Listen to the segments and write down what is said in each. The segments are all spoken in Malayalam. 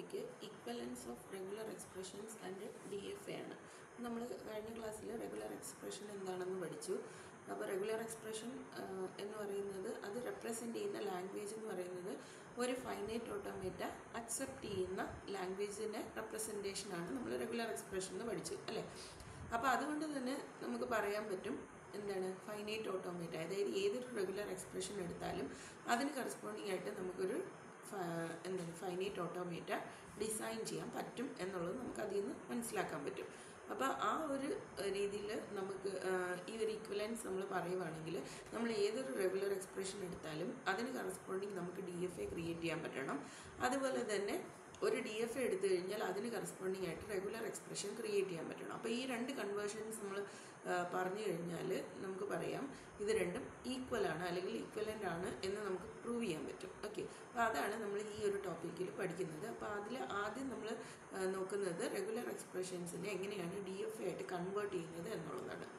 topic equivalence of regular expressions and D F A ആണ് നമ്മൾ കഴിഞ്ഞ ക്ലാസ്സിൽ റെഗുലർ എക്സ്പ്രഷൻ എന്താണെന്ന് പഠിച്ചു അപ്പോൾ റെഗുലർ എക്സ്പ്രഷൻ എന്ന് പറയുന്നത് അത് റെപ്രസെൻ്റ് ചെയ്യുന്ന ലാംഗ്വേജ് എന്ന് പറയുന്നത് ഒരു ഫൈനൈറ്റ് ഓട്ടോമേറ്റ അക്സെപ്റ്റ് ചെയ്യുന്ന ലാംഗ്വേജിൻ്റെ റെപ്രസെൻറ്റേഷനാണ് നമ്മൾ റെഗുലർ എക്സ്പ്രഷൻ എന്ന് പഠിച്ചു അല്ലേ അപ്പോൾ അതുകൊണ്ട് തന്നെ നമുക്ക് പറയാൻ പറ്റും എന്താണ് ഫൈനൈറ്റ് ഓട്ടോമേറ്റ അതായത് ഏതൊരു റെഗുലർ എക്സ്പ്രഷൻ എടുത്താലും അതിന് കറസ്പോണ്ടിങ് ആയിട്ട് നമുക്കൊരു ഫ- എന്താണ് ഫൈനൈറ്റ് ഓട്ടോമേറ്റ ഡിസൈൻ ചെയ്യാൻ പറ്റും എന്നുള്ളത് നമുക്ക് അതിൽ നിന്ന് മനസ്സിലാക്കാൻ പറ്റും അപ്പോൾ ആ ഒരു രീതിയിൽ നമുക്ക് ആ, ഈ ഒരു ഇക്വലൻസ് നമ്മൾ പറയുവാണെങ്കിൽ നമ്മൾ ഏതൊരു റെഗുലർ എക്സ്പ്രഷൻ എടുത്താലും അതിന് കറസ്പോണ്ടിങ് നമുക്ക് ഡി എഫ് എ ക്രിയേറ്റ് ചെയ്യാൻ പറ്റണം അതുപോലെ തന്നെ ഒരു ഡി എഫ് എ എടുത്തു കഴിഞ്ഞാൽ അതിന് കറസ്പോണ്ടിങ് ആയിട്ട് റെഗുലർ എക്സ്പ്രഷൻ ക്രിയേറ്റ് ചെയ്യാൻ പറ്റണം അപ്പോൾ ഈ രണ്ട് കൺവേർഷൻസ് നമ്മൾ പറഞ്ഞു കഴിഞ്ഞാൽ നമുക്ക് പറയാം ഇത് രണ്ടും ഈക്വൽ ആണ് അല്ലെങ്കിൽ ഈക്വലൻ്റ് ആണ് എന്ന് നമുക്ക് പ്രൂവ് ചെയ്യാൻ പറ്റും ഓക്കെ അപ്പോൾ അതാണ് നമ്മൾ ഈ ഒരു ടോപ്പിക്കിൽ പഠിക്കുന്നത് അപ്പോൾ അതിൽ ആദ്യം നമ്മൾ നോക്കുന്നത് റെഗുലർ എക്സ്പ്രഷൻസിനെ എങ്ങനെയാണ് ഡി എഫ് എ ആയിട്ട് കൺവേർട്ട് ചെയ്യുന്നത് എന്നുള്ളതാണ്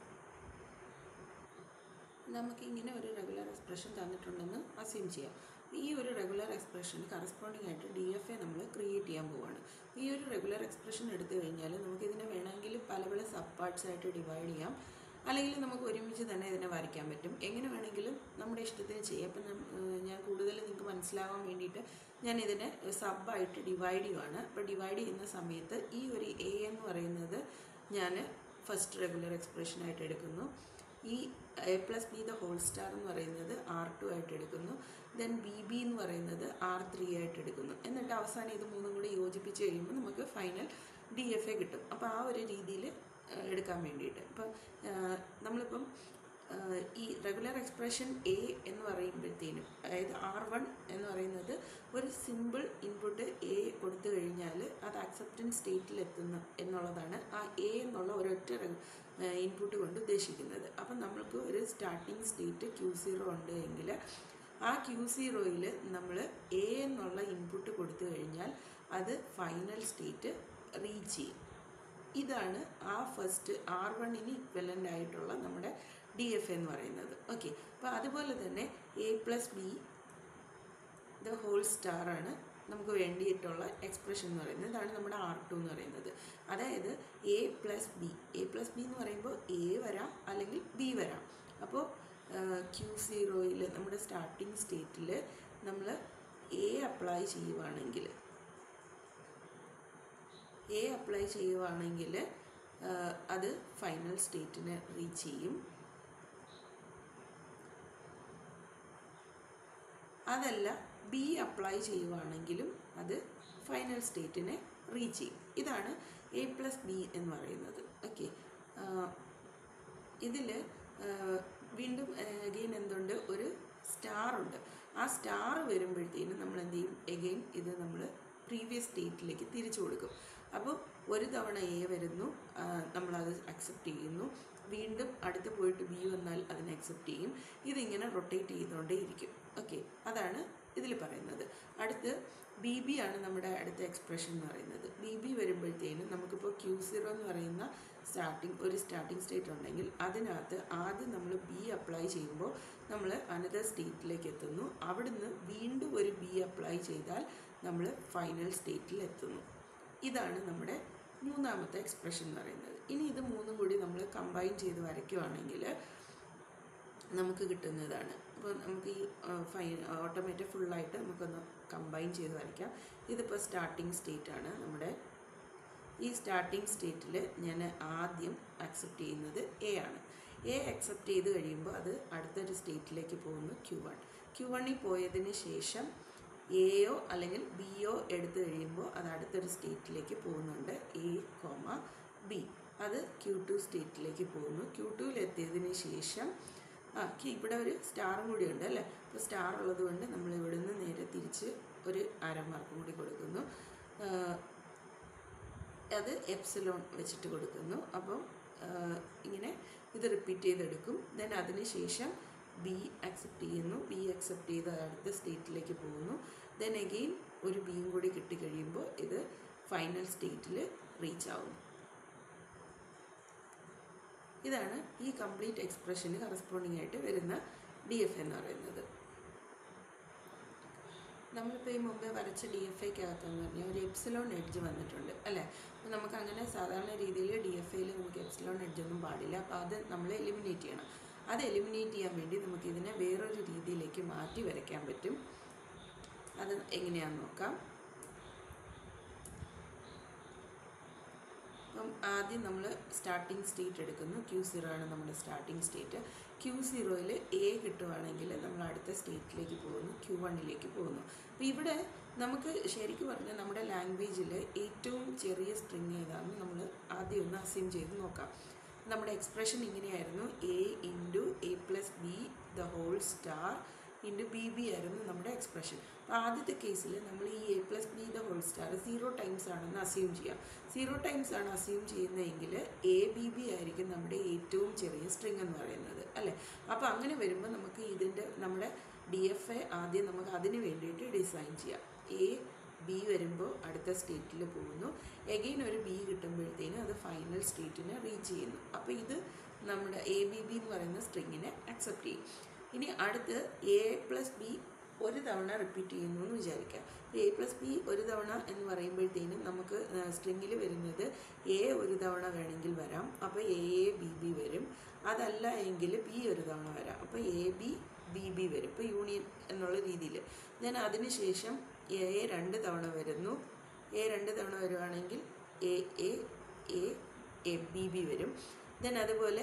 നമുക്ക് ഇങ്ങനെ ഒരു റെഗുലർ എക്സ്പ്രഷൻ തന്നിട്ടുണ്ടെന്ന് അസ്യൂം ചെയ്യാം ഈ ഒരു റെഗുലർ എക്സ്പ്രഷന് കറസ്പോണ്ടിങ് ആയിട്ട് ഡി എഫ് എ നമ്മൾ ക്രിയേറ്റ് ചെയ്യാൻ പോവാണ് ഈ ഒരു റെഗുലർ എക്സ്പ്രഷൻ എടുത്തു കഴിഞ്ഞാൽ നമുക്കിതിനെ വേണമെങ്കിൽ പല പല സബ് പാർട്സ് ആയിട്ട് ഡിവൈഡ് ചെയ്യാം അല്ലെങ്കിൽ നമുക്ക് ഒരുമിച്ച് തന്നെ ഇതിനെ വരയ്ക്കാൻ പറ്റും എങ്ങനെ വേണമെങ്കിലും നമ്മുടെ ഇഷ്ടത്തിന് ചെയ്യാം അപ്പം നം- ഏഹ് ഞാൻ കൂടുതൽ നിങ്ങൾക്ക് മനസ്സിലാവാൻ വേണ്ടിയിട്ട് ഞാൻ ഇതിനെ സബായിട്ട് ഡിവൈഡ് ചെയ്യുവാണ് അപ്പോൾ ഡിവൈഡ് ചെയ്യുന്ന സമയത്ത് ഈ ഒരു എ എന്ന് പറയുന്നത് ഞാൻ ഫസ്റ്റ് റെഗുലർ എക്സ്പ്രഷനായിട്ട് എടുക്കുന്നു ഈ A plus B the whole star എന്ന് പറയുന്നത് ആർ ടു ആയിട്ട് എടുക്കുന്നു ദെൻ ബി ബി എന്ന് പറയുന്നത് ആർ ത്രീ ആയിട്ട് എടുക്കുന്നു എന്നിട്ട് അവസാനം ഇത് മൂന്നും കൂടി യോജിപ്പിച്ച് കഴിയുമ്പോൾ നമുക്ക് ഫൈനൽ ഡി എഫ് എ കിട്ടും അപ്പോൾ ആ ഒരു രീതിയിൽ എടുക്കാൻ വേണ്ടിയിട്ട് ഇപ്പം നമ്മളിപ്പം ആ, ഈ റെഗുലർ എക്സ്പ്രഷൻ എ എന്ന് പറയുമ്പോഴത്തേനും അതായത് ആർ വൺ എന്ന് പറയുന്നത് ഒരു സിമ്പിൾ ഇൻപുട്ട് എ കൊടുത്തു കഴിഞ്ഞാൽ അത് അക്സെപ്റ്റൻസ് സ്റ്റേറ്റിൽ എത്തുന്നു എന്നുള്ളതാണ് ആ എ എന്നുള്ള ഒരൊറ്റ ഇൻപുട്ട് കൊണ്ട് ഉദ്ദേശിക്കുന്നത് അപ്പം നമ്മൾക്ക് ഒരു സ്റ്റാർട്ടിങ് സ്റ്റേറ്റ് ക്യൂ സീറോ ഉണ്ട് എങ്കിൽ ആ ക്യൂ സീറോയിൽ നമ്മൾ എ എന്നുള്ള ഇൻപുട്ട് കൊടുത്തു കഴിഞ്ഞാൽ അത് ഫൈനൽ സ്റ്റേറ്റ് റീച്ച് ചെയ്യും ഇതാണ് ആ ഫസ്റ്റ് ആർ വണ്ണിന് ഇക്വലൻ്റ് ആയിട്ടുള്ള നമ്മുടെ ഡി എഫ് എന്ന് പറയുന്നത് ഓക്കെ അപ്പോൾ അതുപോലെ തന്നെ A plus B the whole star ആണ് നമുക്ക് വേണ്ടിയിട്ടുള്ള എക്സ്പ്രഷൻ എന്ന് പറയുന്നത് ഇതാണ് നമ്മുടെ ആർ ടു എന്ന് പറയുന്നത് അതായത് A plus B A plus B എന്ന് പറയുമ്പോൾ എ വരാം അല്ലെങ്കിൽ ബി വരാം അപ്പോൾ ക്യൂ സീറോയിൽ നമ്മുടെ സ്റ്റാർട്ടിങ് സ്റ്റേറ്റിൽ നമ്മൾ എ അപ്ലൈ ചെയ്യുവാണെങ്കിൽ എ അപ്ലൈ ചെയ്യുവാണെങ്കിൽ അത് ഫൈനൽ സ്റ്റേറ്റിനെ റീച്ച് ചെയ്യും അതല്ല ബി അപ്ലൈ ചെയ്യുവാണെങ്കിലും അത് ഫൈനൽ സ്റ്റേറ്റിനെ റീച്ച് ചെയ്യും ഇതാണ് എ പ്ലസ് ബി എന്ന് പറയുന്നത് ഓക്കെ ഇതിൽ വീണ്ടും അഗെയിൻ എന്തുണ്ട് ഒരു സ്റ്റാർ ഉണ്ട് ആ സ്റ്റാർ വരുമ്പോഴത്തേനും നമ്മൾ എന്ത് ചെയ്യും എഗെയിൻ ഇത് നമ്മൾ പ്രീവിയസ് സ്റ്റേറ്റിലേക്ക് തിരിച്ചു കൊടുക്കും അപ്പോൾ ഒരു തവണ എ വരുന്നു ആ, നമ്മളത് അക്സെപ്റ്റ് ചെയ്യുന്നു വീണ്ടും അടുത്ത് പോയിട്ട് ബി വന്നാൽ അതിനെ അക്സെപ്റ്റ് ചെയ്യും ഇതിങ്ങനെ റൊട്ടേറ്റ് ചെയ്തുകൊണ്ടേ ഇരിക്കും ഓക്കെ അതാണ് ഇതിൽ പറയുന്നത് അടുത്ത് ബി ബി ആണ് നമ്മുടെ അടുത്ത എക്സ്പ്രഷൻ എന്ന് പറയുന്നത് ബി ബി വരുമ്പോഴത്തേനും നമുക്കിപ്പോൾ ക്യൂ സീറോ എന്ന് പറയുന്ന സ്റ്റാർട്ടിങ് ഒരു സ്റ്റാർട്ടിങ് സ്റ്റേറ്റ് ഉണ്ടെങ്കിൽ അതിനകത്ത് ആദ്യം നമ്മൾ ബി അപ്ലൈ ചെയ്യുമ്പോൾ നമ്മൾ അനദർ സ്റ്റേറ്റിലേക്ക് എത്തുന്നു അവിടുന്ന് വീണ്ടും ഒരു ബി അപ്ലൈ ചെയ്താൽ നമ്മൾ ഫൈനൽ സ്റ്റേറ്റിൽ എത്തുന്നു ഇതാണ് നമ്മുടെ മൂന്നാമത്തെ എക്സ്പ്രഷൻ എന്ന് പറയുന്നത് ഇനി ഇത് മൂന്നും കൂടി നമ്മൾ കമ്പൈൻ ചെയ്ത് വരയ്ക്കുവാണെങ്കിൽ നമുക്ക് കിട്ടുന്നതാണ് അപ്പോൾ നമുക്ക് ഈ ഫൈ ഓട്ടോമേറ്റഡ് ഫുള്ളായിട്ട് നമുക്കൊന്ന് കമ്പൈൻ ചെയ്ത് വരയ്ക്കാം ഇതിപ്പോൾ സ്റ്റാർട്ടിങ് സ്റ്റേറ്റ് ആണ് നമ്മുടെ ഈ സ്റ്റാർട്ടിങ് സ്റ്റേറ്റിൽ ഞാൻ ആദ്യം അക്സെപ്റ്റ് ചെയ്യുന്നത് എ ആണ് എ അക്സെപ്റ്റ് ചെയ്ത് കഴിയുമ്പോൾ അത് അടുത്തൊരു സ്റ്റേറ്റിലേക്ക് പോകുന്നു ക്യു വൺ ക്യു വണ്ണിൽ പോയതിന് ശേഷം എയോ അല്ലെങ്കിൽ ബിയോ എടുത്തു കഴിയുമ്പോൾ അത് അടുത്തൊരു സ്റ്റേറ്റിലേക്ക് പോകുന്നുണ്ട് എ കോമ ബി അത് ക്യൂ ടു സ്റ്റേറ്റിലേക്ക് പോകുന്നു ക്യൂ ടുവിലെത്തിയതിന് ശേഷം ആ ക്കി- ഇവിടെ ഒരു സ്റ്റാറും കൂടി ഉണ്ട് അല്ലേ അപ്പോൾ സ്റ്റാർ ഉള്ളത് കൊണ്ട് നമ്മൾ ഇവിടുന്ന് നേരെ തിരിച്ച് ഒരു അരമാർക്കും കൂടി കൊടുക്കുന്നു ആ, അത് എപ്സിലോൺ വെച്ചിട്ട് കൊടുക്കുന്നു അപ്പം ആ, ഇങ്ങനെ ഇത് റിപ്പീറ്റ് ചെയ്തെടുക്കും ദെൻ അതിന് ശേഷം ബി അക്സെപ്റ്റ് ചെയ്യുന്നു ബി അക്സെപ്റ്റ് ചെയ്ത് അടുത്ത സ്റ്റേറ്റിലേക്ക് പോകുന്നു ദെൻ അഗെയിൻ ഒരു ബിയും കൂടി കിട്ടിക്കഴിയുമ്പോൾ ഇത് ഫൈനൽ സ്റ്റേറ്റിൽ റീച്ച് ആവുന്നു ഇതാണ് ഈ കംപ്ലീറ്റ് എക്സ്പ്രഷന് കറസ്പോണ്ടിങ് ആയിട്ട് വരുന്ന ഡി എഫ് എന്ന് പറയുന്നത് നമ്മളിപ്പോൾ ഈ മുമ്പേ വരച്ച ഡി എഫ് ഐക്കകത്തെന്ന് പറഞ്ഞാൽ ഒരു എപ്സിലോൺ എഡ്ജ് വന്നിട്ടുണ്ട് അല്ലേ അപ്പോൾ നമുക്ക് അങ്ങനെ സാധാരണ രീതിയിൽ ഡി എഫ് ഐയിൽ നമുക്ക് എപ്സിലോൺ എഡ്ജ് ഒന്നും പാടില്ല അപ്പോൾ അത് നമ്മൾ എലിമിനേറ്റ് ചെയ്യണം അത് എലിമിനേറ്റ് ചെയ്യാൻ വേണ്ടി നമുക്ക് ഇതിനെ വേറൊരു രീതിയിലേക്ക് മാറ്റി വരയ്ക്കാൻ പറ്റും അത് എങ്ങനെയാണെന്ന് നോക്കാം അപ്പം ആദ്യം നമ്മൾ സ്റ്റാർട്ടിംഗ് സ്റ്റേറ്റ് എടുക്കുന്നു ക്യൂ സീറോ ആണ് നമ്മുടെ സ്റ്റാർട്ടിംഗ് സ്റ്റേറ്റ് ക്യൂ സീറോയിൽ എ കിട്ടുവാണെങ്കിൽ നമ്മൾ അടുത്ത സ്റ്റേറ്റിലേക്ക് പോകുന്നു ക്യൂ വണ്ണിലേക്ക് പോകുന്നു അപ്പോൾ ഇവിടെ നമുക്ക് ശരിക്കും പറഞ്ഞാൽ നമ്മുടെ ലാംഗ്വേജിൽ ഏറ്റവും ചെറിയ സ്ട്രിങ് ഏതാണെന്ന് നമ്മൾ ആദ്യം ഒന്ന് അസ്യൂം ചെയ്ത് നോക്കാം നമ്മുടെ എക്സ്പ്രഷൻ ഇങ്ങനെയായിരുന്നു A into A plus B the whole star into B B ആയിരുന്നു നമ്മുടെ എക്സ്പ്രഷൻ അപ്പോൾ ആദ്യത്തെ കേസിൽ നമ്മൾ ഈ A plus B the whole star zero times ആണെന്ന് അസ്യൂം ചെയ്യാം സീറോ ടൈംസ് ആണ് അസ്യൂം ചെയ്യുന്നതെങ്കിൽ എ ബി ബി ആയിരിക്കും നമ്മുടെ ഏറ്റവും ചെറിയ സ്ട്രിങ് എന്ന് പറയുന്നത് അല്ലേ അപ്പോൾ അങ്ങനെ വരുമ്പോൾ നമുക്ക് ഇതിൻ്റെ നമ്മുടെ ഡി എഫ് എ ആദ്യം നമുക്ക് അതിന് വേണ്ടിയിട്ട് ഡിസൈൻ ചെയ്യാം എ ബി വരുമ്പോൾ അടുത്ത സ്റ്റേറ്റിൽ പോകുന്നു എഗെയിൻ ഒരു ബി കിട്ടുമ്പോഴത്തേനും അത് ഫൈനൽ സ്റ്റേറ്റിനെ റീച്ച് ചെയ്യുന്നു അപ്പോൾ ഇത് നമ്മുടെ എ ബി ബി എന്ന് പറയുന്ന സ്ട്രിങ്ങിനെ അക്സെപ്റ്റ് ചെയ്യും ഇനി അടുത്ത് എ പ്ലസ് ബി ഒരു തവണ റിപ്പീറ്റ് ചെയ്യുന്നു എന്ന് വിചാരിക്കാം എ പ്ലസ് ബി ഒരു തവണ എന്ന് പറയുമ്പോഴത്തേനും നമുക്ക് സ്ട്രിങ്ങിൽ വരുന്നത് എ ഒരു തവണ വേണമെങ്കിൽ വരാം അപ്പോൾ എ എ ബി ബി വരും അതല്ല എങ്കിൽ ബി ഒരു തവണ വരാം അപ്പോൾ എ ബി ബി ബി വരും ഇപ്പോൾ യൂണിയൻ എന്നുള്ള രീതിയിൽ ദെൻ അതിനുശേഷം എ രണ്ട് തവണ വരുന്നു എ രണ്ട് തവണ വരുവാണെങ്കിൽ A A A A B B വരും ദെൻ അതുപോലെ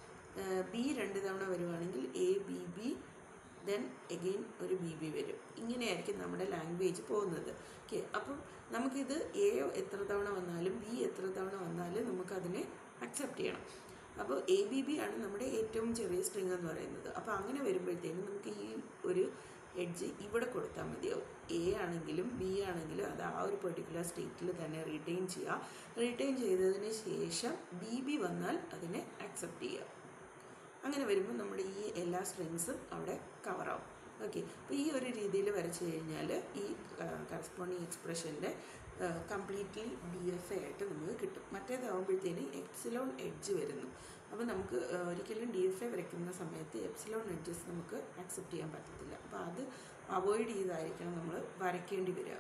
ബി രണ്ട് തവണ വരുവാണെങ്കിൽ A B B then again ഒരു ബി ബി വരും ഇങ്ങനെയായിരിക്കും നമ്മുടെ ലാംഗ്വേജ് പോകുന്നത് ഓക്കെ അപ്പം നമുക്കിത് എ എത്ര തവണ വന്നാലും ബി എത്ര തവണ വന്നാലും നമുക്കതിനെ അക്സെപ്റ്റ് ചെയ്യണം അപ്പോൾ എ ബി ബി ആണ് നമ്മുടെ ഏറ്റവും ചെറിയ സ്ട്രിങ് എന്ന് പറയുന്നത് അപ്പോൾ അങ്ങനെ വരുമ്പോഴത്തേനും നമുക്ക് ഈ ഒരു എഡ്ജ് ഇവിടെ കൊടുത്താൽ മതിയാവും എ ആണെങ്കിലും ബി ആണെങ്കിലും അത് ആ ഒരു പെർട്ടിക്കുലർ സ്റ്റേറ്റിൽ തന്നെ റീറ്റെയിൻ ചെയ്യുക റീറ്റെയിൻ ചെയ്തതിന് ശേഷം ബി ബി വന്നാൽ അതിനെ അക്സെപ്റ്റ് ചെയ്യുക അങ്ങനെ വരുമ്പോൾ നമ്മുടെ ഈ എല്ലാ സ്ട്രിങ്സും അവിടെ കവറാവും ഓക്കെ അപ്പോൾ ഈ ഒരു രീതിയിൽ വരച്ച് കഴിഞ്ഞാൽ ഈ കറസ്പോണ്ടിങ് എക്സ്പ്രഷൻ്റെ കംപ്ലീറ്റ്ലി ഡി എഫ് എ ആയിട്ട് നമുക്ക് കിട്ടും മറ്റേതാകുമ്പോഴത്തേന് എപ്സിലോൺ എഡ്ജ് വരുന്നു അപ്പോൾ നമുക്ക് ഒരിക്കലും ഡി എഫ് എ വരയ്ക്കുന്ന സമയത്ത് എപ്സിലോൺ എഡ്ജസ് നമുക്ക് അക്സെപ്റ്റ് ചെയ്യാൻ പറ്റത്തില്ല അപ്പോൾ അത് അവോയ്ഡ് ചെയ്തായിരിക്കണം നമ്മൾ വരയ്ക്കേണ്ടി വരിക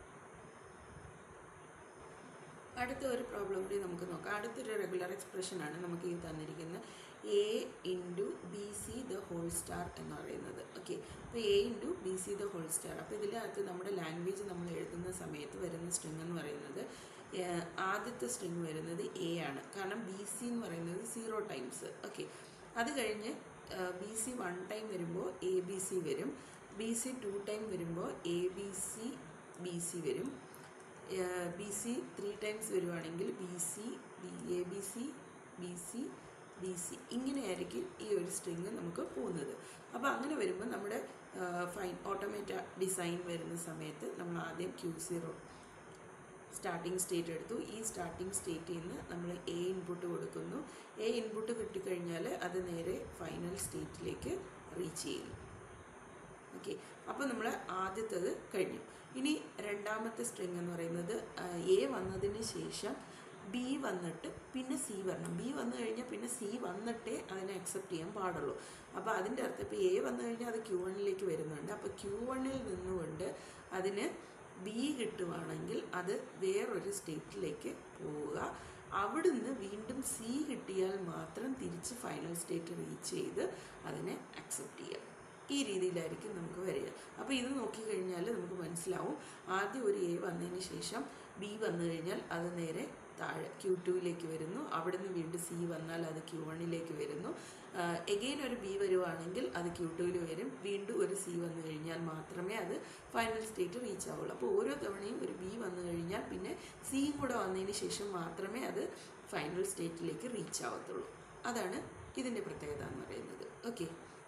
അടുത്ത ഒരു പ്രോബ്ലം കൂടി നമുക്ക് നോക്കാം അടുത്തൊരു റെഗുലർ എക്സ്പ്രഷനാണ് നമുക്ക് ഈ തന്നിരിക്കുന്ന A into B C the whole star എന്ന് പറയുന്നത് ഓക്കെ അപ്പോൾ A into B C the whole star അപ്പോൾ ഇതിനകത്ത് നമ്മുടെ ലാംഗ്വേജ് നമ്മൾ എഴുതുന്ന സമയത്ത് വരുന്ന സ്ട്രിങ് എന്ന് പറയുന്നത് ആദ്യത്തെ സ്ട്രിങ് വരുന്നത് എ ആണ് കാരണം ബി സി എന്ന് പറയുന്നത് സീറോ ടൈംസ് ഓക്കെ അത് കഴിഞ്ഞ് ബി സി വൺ ടൈം വരുമ്പോൾ എ ബി സി വരും ബി സി ടു ടൈം വരുമ്പോൾ A B C B C വരും ബി സി ത്രീ ടൈംസ് വരുവാണെങ്കിൽ B C B A B C B C B C ഇങ്ങനെയായിരിക്കും ഈ ഒരു സ്ട്രിങ് നമുക്ക് പോകുന്നത് അപ്പോൾ അങ്ങനെ വരുമ്പോൾ നമ്മുടെ ഫൈൻ ഓട്ടോമേറ്റ ഡിസൈൻ വരുന്ന സമയത്ത് നമ്മൾ ആദ്യം ക്യൂ സീറോ സ്റ്റാർട്ടിംഗ് സ്റ്റേറ്റ് എടുത്തു ഈ സ്റ്റാർട്ടിംഗ് സ്റ്റേറ്റിൽ നിന്ന് നമ്മൾ എ ഇൻപുട്ട് കൊടുക്കുന്നു എ ഇൻപുട്ട് കിട്ടിക്കഴിഞ്ഞാൽ അത് നേരെ ഫൈനൽ സ്റ്റേറ്റിലേക്ക് റീച്ച് ചെയ്യുന്നു ഓക്കെ അപ്പോൾ നമ്മൾ ആദ്യത്തേത് കഴിഞ്ഞു ഇനി രണ്ടാമത്തെ സ്ട്രിങ് എന്ന് പറയുന്നത് എ വന്നതിന് ശേഷം ബി വന്നിട്ട് പിന്നെ സി വരണം ബി വന്നു കഴിഞ്ഞാൽ പിന്നെ സി വന്നിട്ടേ അതിനെ അക്സെപ്റ്റ് ചെയ്യാൻ പാടുള്ളൂ അപ്പോൾ അതിൻ്റെ അർത്ഥം ഇപ്പോൾ എ വന്നു കഴിഞ്ഞാൽ അത് ക്യൂ വണ്ണിലേക്ക് വരുന്നുണ്ട് അപ്പോൾ ക്യൂ വണ്ണിൽ നിന്നുകൊണ്ട് അതിന് ബി കിട്ടുവാണെങ്കിൽ അത് വേറൊരു സ്റ്റേറ്റിലേക്ക് പോവുക അവിടുന്ന് വീണ്ടും സി കിട്ടിയാൽ മാത്രം തിരിച്ച് ഫൈനൽ സ്റ്റേറ്റ് റീച്ച് ചെയ്ത് അതിനെ അക്സെപ്റ്റ് ചെയ്യുക ഈ രീതിയിലായിരിക്കും നമുക്ക് വരിക അപ്പോൾ ഇത് നോക്കിക്കഴിഞ്ഞാൽ നമുക്ക് മനസ്സിലാവും ആദ്യം ഒരു എ വന്നതിന് ശേഷം ബി വന്നു കഴിഞ്ഞാൽ അത് നേരെ താഴെ ക്യൂ ടുവിലേക്ക് വരുന്നു അവിടുന്ന് വീണ്ടും സി വന്നാൽ അത് ക്യൂ വണ്ണിലേക്ക് വരുന്നു എഗെയിൻ ഒരു ബി വരുവാണെങ്കിൽ അത് ക്യൂ ടുവിൽ വരും വീണ്ടും ഒരു സി വന്നു കഴിഞ്ഞാൽ മാത്രമേ അത് ഫൈനൽ സ്റ്റേറ്റ് റീച്ച് ആവുള്ളൂ അപ്പോൾ ഓരോ തവണയും ഒരു ബി വന്നു കഴിഞ്ഞാൽ പിന്നെ സിയും കൂടെ വന്നതിന് ശേഷം മാത്രമേ അത് ഫൈനൽ സ്റ്റേറ്റിലേക്ക് റീച്ച് ആവത്തുള്ളൂ അതാണ് ഇതിൻ്റെ പ്രത്യേകത എന്ന് പറയുന്നത് ഓക്കെ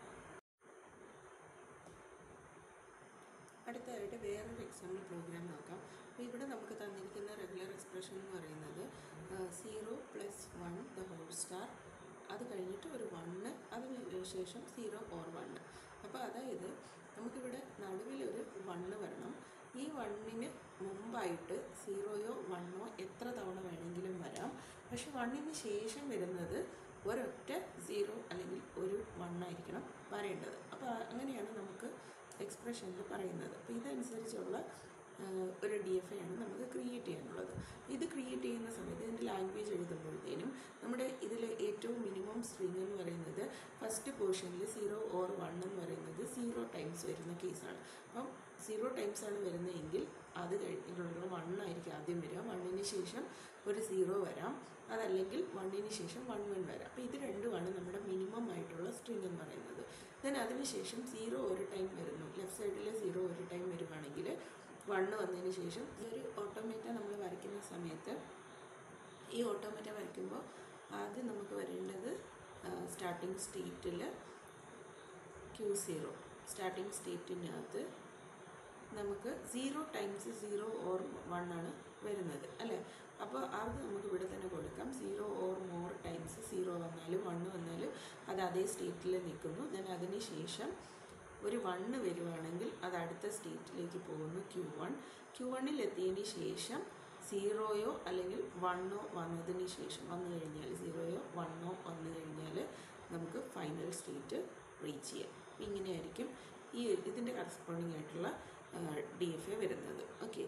അടുത്തതായിട്ട് വേറൊരു എക്സാമ്പിൾ പ്രോഗ്രാം നോക്കാം അപ്പോൾ ഇവിടെ നമുക്ക് തന്നിരിക്കുന്ന റെഗുലർ എക്സ്പ്രഷൻ എന്ന് പറയുന്നത് zero plus one the whole star അത് കഴിഞ്ഞിട്ട് ഒരു വണ്ണ് അതിന് ശേഷം സീറോ ഓർ വണ്ണ് അപ്പോൾ അതായത് നമുക്കിവിടെ നടുവിലൊരു വണ്ണ് വരണം ഈ വണ്ണിന് മുമ്പായിട്ട് സീറോയോ വണ്ണോ എത്ര തവണ വേണമെങ്കിലും വരാം പക്ഷെ വണ്ണിന് ശേഷം വരുന്നത് ഒരൊറ്റ സീറോ അല്ലെങ്കിൽ ഒരു വണ്ണായിരിക്കണം വരേണ്ടത് അപ്പോൾ അങ്ങനെയാണ് നമുക്ക് എക്സ്പ്രഷനിൽ പറയുന്നത് അപ്പോൾ ഇതനുസരിച്ചുള്ള ആ, ഒരു ഡി എഫ് എ ആണ് നമുക്ക് ക്രിയേറ്റ് ചെയ്യാനുള്ളത് ഇത് ക്രിയേറ്റ് ചെയ്യുന്ന സമയത്ത് ഇതിൻ്റെ ലാംഗ്വേജ് എഴുതുമ്പോഴത്തേനും നമ്മുടെ ഇതിൽ ഏറ്റവും മിനിമം സ്ട്രിങ് എന്ന് പറയുന്നത് ഫസ്റ്റ് പോർഷനിൽ സീറോ ഓർ വൺ എന്ന് പറയുന്നത് സീറോ ടൈംസ് വരുന്ന കേസാണ് അപ്പം സീറോ ടൈംസ് ആണ് വരുന്നതെങ്കിൽ അത് കഴിഞ്ഞിട്ടുള്ള വൺ ആയിരിക്കും ആദ്യം വരിക വണ്ണിന് ശേഷം ഒരു സീറോ വരാം അതല്ലെങ്കിൽ വണ്ണിന് ശേഷം വൺ വൺ വരാം അപ്പോൾ ഇത് രണ്ടുമാണ് നമ്മുടെ മിനിമം ആയിട്ടുള്ള സ്ട്രിങ് എന്ന് പറയുന്നത് ദെൻ അതിനുശേഷം സീറോ ഒരു ടൈം വരുന്നു ലെഫ്റ്റ് സൈഡിൽ സീറോ ഒരു ടൈം വരുവാണെങ്കിൽ വണ്ണ് വന്നതിന് ശേഷം ഈ ഒരു ഓട്ടോമേറ്റ നമ്മൾ വരയ്ക്കുന്ന സമയത്ത് ഈ ഓട്ടോമേറ്റ വരയ്ക്കുമ്പോൾ ആദ്യം നമുക്ക് വരേണ്ടത് സ്റ്റാർട്ടിങ് സ്റ്റേറ്റിൽ ക്യൂ സീറോ സ്റ്റാർട്ടിങ് സ്റ്റേറ്റിനകത്ത് നമുക്ക് zero times zero or one ആണ് വരുന്നത് അല്ലേ അപ്പോൾ അത് നമുക്ക് ഇവിടെ തന്നെ കൊടുക്കാം zero or more times zero വന്നാലും വണ്ണ് വന്നാലും അത് അതേ സ്റ്റേറ്റിൽ നിൽക്കുന്നു ദെൻ അതിന് ശേഷം ഒരു വണ്ണ് വരുവാണെങ്കിൽ അത് അടുത്ത സ്റ്റേറ്റിലേക്ക് പോകുന്നു ക്യൂ വൺ ക്യൂ വണ്ണിൽ എത്തിയതിന് ശേഷം സീറോയോ അല്ലെങ്കിൽ വണ്ണോ വന്നതിന് ശേഷം വന്നു കഴിഞ്ഞാൽ സീറോയോ വണ്ണോ വന്നു കഴിഞ്ഞാൽ നമുക്ക് ഫൈനൽ സ്റ്റേറ്റ് റീച്ച് ചെയ്യാം ഇങ്ങനെയായിരിക്കും ഈ ഇതിൻ്റെ കറസ്പോണ്ടിങ് ആയിട്ടുള്ള ഡി എഫ് എ വരുന്നത് ഓക്കെ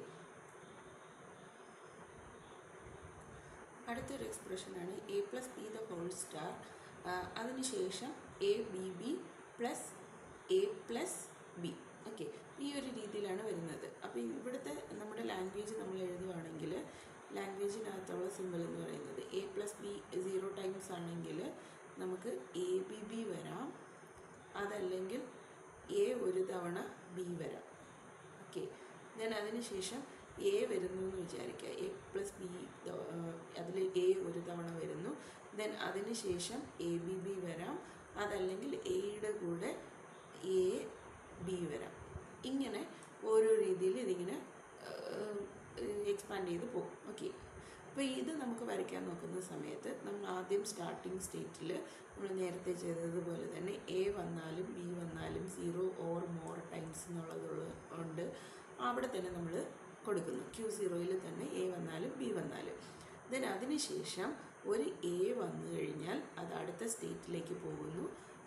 അടുത്തൊരു എക്സ്പ്രഷനാണ് A plus B the whole star അതിനുശേഷം A B B plus A plus B okay ഈ ഒരു രീതിയിലാണ് വരുന്നത് അപ്പോൾ ഇവിടുത്തെ നമ്മുടെ ലാംഗ്വേജ് നമ്മൾ എഴുതുവാണെങ്കിൽ ലാംഗ്വേജിനകത്തുള്ള സിമ്പിൾ എന്ന് പറയുന്നത് A plus B zero times ആണെങ്കിൽ നമുക്ക് എ ബി ബി വരാം അതല്ലെങ്കിൽ എ ഒരു തവണ ബി വരാം ഓക്കെ ദെൻ അതിനുശേഷം എ വരുന്നു എന്ന് വിചാരിക്കുക എ പ്ലസ് ബി അതിൽ എ ഒരു തവണ വരുന്നു ദെൻ അതിനുശേഷം എ ബി ബി വരാം അതല്ലെങ്കിൽ എയുടെ കൂടെ എ ബി വരാം ഇങ്ങനെ ഓരോ രീതിയിൽ ഇതിങ്ങനെ എക്സ്പാൻഡ് ചെയ്ത് പോകും ഓക്കെ അപ്പോൾ ഇത് നമുക്ക് വരയ്ക്കാൻ നോക്കുന്ന സമയത്ത് നമ്മൾ ആദ്യം സ്റ്റാർട്ടിങ് സ്റ്റേറ്റിൽ നമ്മൾ നേരത്തെ ചെയ്തതുപോലെ തന്നെ എ വന്നാലും ബി വന്നാലും സീറോ ഓർ മോർ ടൈംസ് എന്നുള്ളതുള്ള ഉണ്ട് അവിടെ തന്നെ നമ്മൾ കൊടുക്കുന്നു ക്യൂ സീറോയിൽ തന്നെ എ വന്നാലും ബി വന്നാലും ദെൻ അതിനുശേഷം ഒരു എ വന്നു കഴിഞ്ഞാൽ അത് അടുത്ത സ്റ്റേറ്റിലേക്ക് പോകുന്നു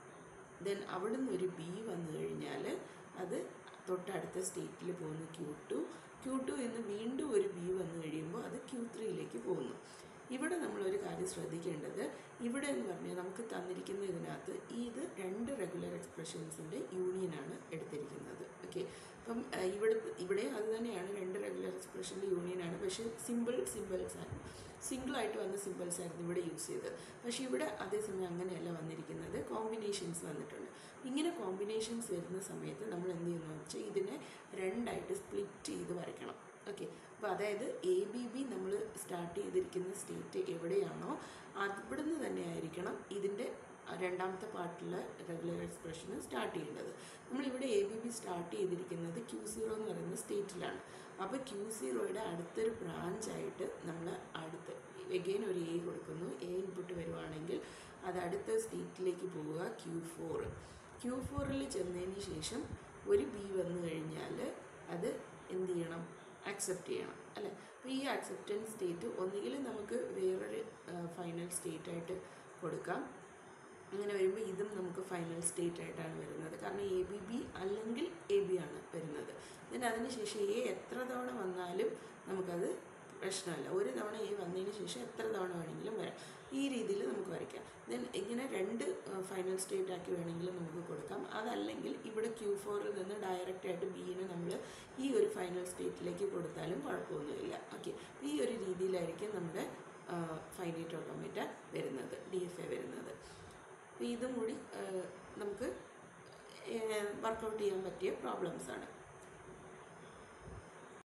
ദെൻ അവിടുന്ന് ഒരു ബി വന്നു കഴിഞ്ഞാൽ അത് തൊട്ടടുത്ത സ്റ്റേറ്റിൽ പോകുന്നു ക്യൂ ടു ക്യൂ ടു എന്ന് വീണ്ടും ഒരു ബി വന്നു കഴിയുമ്പോൾ അത് ക്യൂ ത്രീയിലേക്ക് പോകുന്നു ഇവിടെ നമ്മളൊരു കാര്യം ശ്രദ്ധിക്കേണ്ടത് ഇവിടെ എന്ന് പറഞ്ഞാൽ നമുക്ക് തന്നിരിക്കുന്ന ഇതിനകത്ത് ഇത് രണ്ട് റെഗുലർ എക്സ്പ്രഷൻസിൻ്റെ യൂണിയനാണ് എടുത്തിരിക്കുന്നത് ഓക്കെ അപ്പം ആ, ഇവിടെ ഇവിടെ അത് തന്നെയാണ് രണ്ട് റെഗുലർ എക്സ്പ്രഷൻ്റെ യൂണിയനാണ് പക്ഷേ സിമ്പിൾ സിമ്പിൾസ് ആണ് സിംഗിളായിട്ട് വന്ന സിമ്പിൾസ് ആയിരുന്നു ഇവിടെ യൂസ് ചെയ്തത് പക്ഷേ ഇവിടെ അതേസമയം അങ്ങനെയല്ല വന്നിരിക്കുന്നത് കോമ്പിനേഷൻസ് വന്നിട്ടുണ്ട് ഇങ്ങനെ കോമ്പിനേഷൻസ് വരുന്ന സമയത്ത് നമ്മൾ എന്ത് ചെയ്യുന്നു വെച്ചാൽ ഇതിനെ രണ്ടായിട്ട് സ്പ്ലിറ്റ് ചെയ്ത് വരയ്ക്കണം ഓക്കെ അപ്പോൾ അതായത് എ ബി ബി നമ്മൾ സ്റ്റാർട്ട് ചെയ്തിരിക്കുന്ന സ്റ്റേറ്റ് എവിടെയാണോ അവിടുന്ന് തന്നെ ആയിരിക്കണം ഇതിൻ്റെ രണ്ടാമത്തെ പാർട്ടിലെ റെഗുലർ എക്സ്പ്രഷന് സ്റ്റാർട്ട് ചെയ്യേണ്ടത് നമ്മളിവിടെ എ ബി ബി സ്റ്റാർട്ട് ചെയ്തിരിക്കുന്നത് ക്യൂ സീറോ എന്ന് പറയുന്ന സ്റ്റേറ്റിലാണ് അപ്പോൾ ക്യൂ സീറോയുടെ അടുത്തൊരു ബ്രാഞ്ചായിട്ട് നമ്മൾ അടുത്ത് എഗെയിൻ ഒരു എ കൊടുക്കുന്നു എ ഇൻപുട്ട് വരുവാണെങ്കിൽ അത് അടുത്ത സ്റ്റേറ്റിലേക്ക് പോവുക ക്യൂ ഫോർ ക്യൂ ഫോറിൽ ചെന്നതിന് ശേഷം ഒരു ബി വന്നു കഴിഞ്ഞാൽ അത് എന്ത് ചെയ്യണം അക്സെപ്റ്റ് ചെയ്യണം അല്ലേ അപ്പോൾ ഈ അക്സെപ്റ്റൻസ് സ്റ്റേറ്റ് ഒന്നുകിൽ നമുക്ക് വേറൊരു ഫൈനൽ സ്റ്റേറ്റ് ആയിട്ട് കൊടുക്കാം അങ്ങനെ വരുമ്പോൾ ഇതും നമുക്ക് ഫൈനൽ സ്റ്റേറ്റ് ആയിട്ടാണ് വരുന്നത് കാരണം എ ബി ബി അല്ലെങ്കിൽ എ ബി ആണ് വരുന്നത് then അതിനുശേഷം എ എത്ര തവണ വന്നാലും നമുക്കത് പ്രശ്നമല്ല ഒരു തവണ എ വന്നതിന് ശേഷം എത്ര തവണ വേണമെങ്കിലും വരാം ഈ രീതിയിൽ നമുക്ക് വരയ്ക്കാം ദെൻ ഇങ്ങനെ രണ്ട് ഫൈനൽ സ്റ്റേറ്റ് ആക്കി വേണമെങ്കിലും നമുക്ക് കൊടുക്കാം അതല്ലെങ്കിൽ ഇവിടെ ക്യൂ ഫോറിൽ നിന്ന് ഡയറക്റ്റ് ആയിട്ട് ബീനെ നമ്മൾ ഈ ഒരു ഫൈനൽ സ്റ്റേറ്റിലേക്ക് കൊടുത്താലും കുഴപ്പമൊന്നുമില്ല ഓക്കെ ഈ ഒരു രീതിയിലായിരിക്കും നമ്മുടെ ഫൈനൈറ്റ് ഓട്ടോമേറ്റ വരുന്നത് ഡി എഫ് എ വരുന്നത് അപ്പോൾ ഇതും കൂടി ആ, നമുക്ക് വർക്കൗട്ട് ചെയ്യാൻ പറ്റിയ പ്രോബ്ലംസ് ആണ്